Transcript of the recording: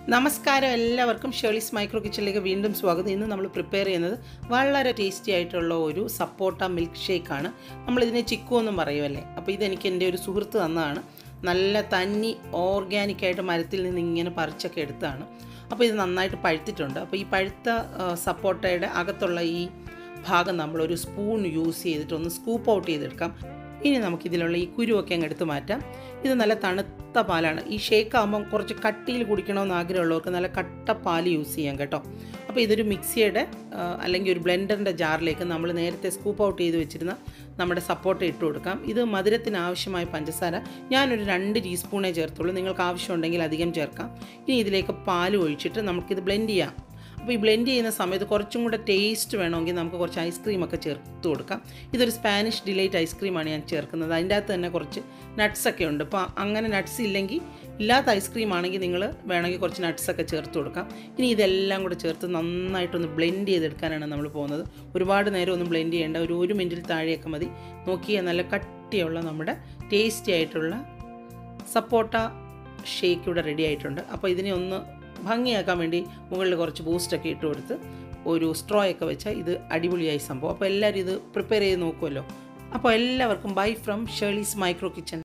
നമസ്കാരം എല്ലാവർക്കും ഷേളീസ് മൈക്രോ കിച്ചണിലേക്ക് വീണ്ടും സ്വാഗതം ഇന്ന് നമ്മൾ പ്രിപ്പയർ ചെയ്യുന്നത് വളരെ ടേസ്റ്റി ആയിട്ടുള്ള ഒരു സപ്പോട്ട മിൽക്ക് ഷേക്കാണ് നമ്മളിതിനെ ചിക്കു എന്നും പറയുമല്ലേ അപ്പോൾ ഇതെനിക്ക് എൻ്റെ ഒരു സുഹൃത്ത് തന്നതാണ് നല്ല തന്നി ഓർഗാനിക്കായിട്ട് മരത്തിൽ നിന്ന് ഇങ്ങനെ പറിച്ചൊക്കെ എടുത്താണ് അപ്പോൾ ഇത് നന്നായിട്ട് പഴുത്തിട്ടുണ്ട് അപ്പോൾ ഈ പഴുത്ത ആ, സപ്പോട്ടയുടെ അകത്തുള്ള ഈ ഭാഗം നമ്മളൊരു സ്പൂൺ യൂസ് ചെയ്തിട്ട് ഒന്ന് സ്കൂപ്പ് ഔട്ട് ചെയ്തെടുക്കാം ഇനി നമുക്കിതിലുള്ള ഈ കുരുവൊക്കെ അങ്ങ് എടുത്ത് മാറ്റാം ഇത് നല്ല തണുത്ത പാലാണ് ഈ ഷേക്ക് ആകുമ്പം കുറച്ച് കട്ടിയിൽ കുടിക്കണമെന്ന് ആഗ്രഹമുള്ളവർക്ക് നല്ല കട്ട പാൽ യൂസ് ചെയ്യാം കേട്ടോ അപ്പോൾ ഇതൊരു മിക്സിയുടെ ആ, അല്ലെങ്കിൽ ഒരു ബ്ലെൻഡറിൻ്റെ ജാറിലേക്ക് നമ്മൾ നേരത്തെ സ്കൂപ്പ് ഔട്ട് ചെയ്ത് വെച്ചിരുന്ന നമ്മുടെ സപ്പോർട്ട് ഇട്ട് കൊടുക്കാം ഇത് മധുരത്തിന് ആവശ്യമായ പഞ്ചസാര ഞാനൊരു രണ്ട് ടീസ്പൂണേ ചേർത്തുള്ളൂ നിങ്ങൾക്ക് ആവശ്യമുണ്ടെങ്കിൽ അധികം ചേർക്കാം ഇനി ഇതിലേക്ക് പാൽ ഒഴിച്ചിട്ട് നമുക്കിത് ബ്ലെൻഡ് ചെയ്യാം അപ്പോൾ ഈ ബ്ലെൻഡ് ചെയ്യുന്ന സമയത്ത് കുറച്ചും കൂടെ ടേസ്റ്റ് വേണമെങ്കിൽ നമുക്ക് കുറച്ച് ഐസ്ക്രീമൊക്കെ ചേർത്ത് കൊടുക്കാം ഇതൊരു സ്പാനിഷ് ഡിലൈറ്റ് ഐസ്ക്രീമാണ് ഞാൻ ചേർക്കുന്നത് അതിൻ്റെ അകത്ത് തന്നെ കുറച്ച് nuts ഒക്കെ ഉണ്ട് അപ്പോൾ അങ്ങനെ നട്ട്സ് ഇല്ലെങ്കിൽ ഇല്ലാത്ത ഐസ്ക്രീം ആണെങ്കിൽ നിങ്ങൾ വേണമെങ്കിൽ കുറച്ച് nuts ഒക്കെ ചേർത്ത് കൊടുക്കാം ഇനി ഇതെല്ലാം കൂടെ ചേർത്ത് നന്നായിട്ടൊന്ന് ബ്ലെൻഡ് ചെയ്തെടുക്കാനാണ് നമ്മൾ പോകുന്നത് ഒരുപാട് നേരം ഒന്നും ബ്ലെൻഡ് ചെയ്യേണ്ട ഒരു ഒരു മിനിറ്റിൽ താഴെയൊക്കെ മതി നോക്കിയാൽ നല്ല കട്ടിയുള്ള നമ്മുടെ ടേസ്റ്റി ആയിട്ടുള്ള സപ്പോട്ട ഷേക്ക് ഇവിടെ റെഡി ആയിട്ടുണ്ട് അപ്പോൾ ഇതിനെ ഒന്ന് ഭംഗിയാക്കാൻ വേണ്ടി മുകളിൽ കുറച്ച് ബൂസ്റ്റൊക്കെ ഇട്ട് കൊടുത്ത് ഒരു സ്ട്രോ ഒക്കെ വെച്ചാൽ ഇത് അടിപൊളിയായി സംഭവം അപ്പോൾ എല്ലാവരും ഇത് പ്രിപ്പയർ ചെയ്ത് നോക്കുമല്ലോ അപ്പോൾ എല്ലാവർക്കും bye from Shelly's micro kitchen